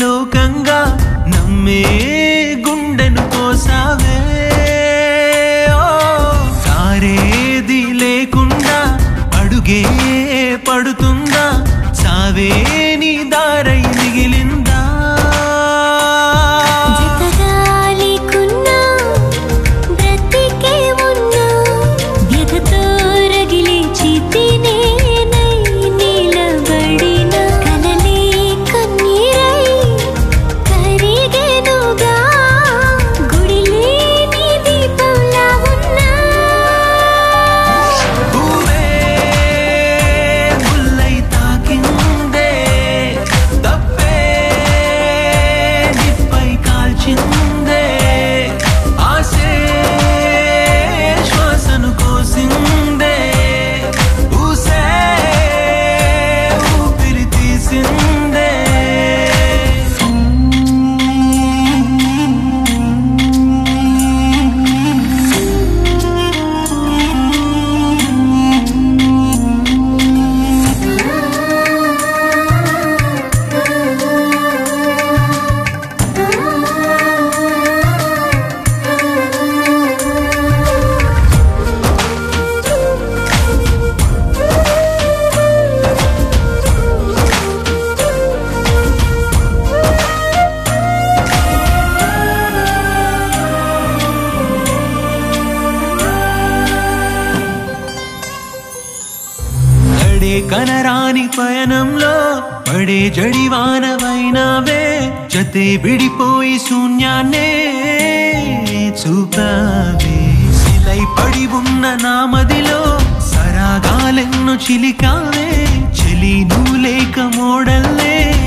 లోకంగా నమ్మే గుండెను కోసావే ఓ, కారేది లేకుండా అడుగే పడుతుందా సావే నీ దారై మిగిలిందా జతగాలికున్నా బ్రతికే ఉన్నా వ్యధతో రగిలే చితినేనై నిలబడిన కలలే కన్నీరై కరిగెనుగా గుడిలేని దీపంలా ఉన్నా భూమే ముల్లై తాకిందే తప్పే నిప్పై కాల్చిందే ఆసే శ్వాసను కోసిందే ఊసే ఊపిరి తీసిందే నడే కనరాని పయనంలో పడే జడివానవైనావే జతే విడిపోయి శూన్యాన్నే చూపావే శిలై పడి ఉన్న నామదిలో సరాగాలెన్ను చిలికావే చెలి నువ్వు లేక మోడల్లే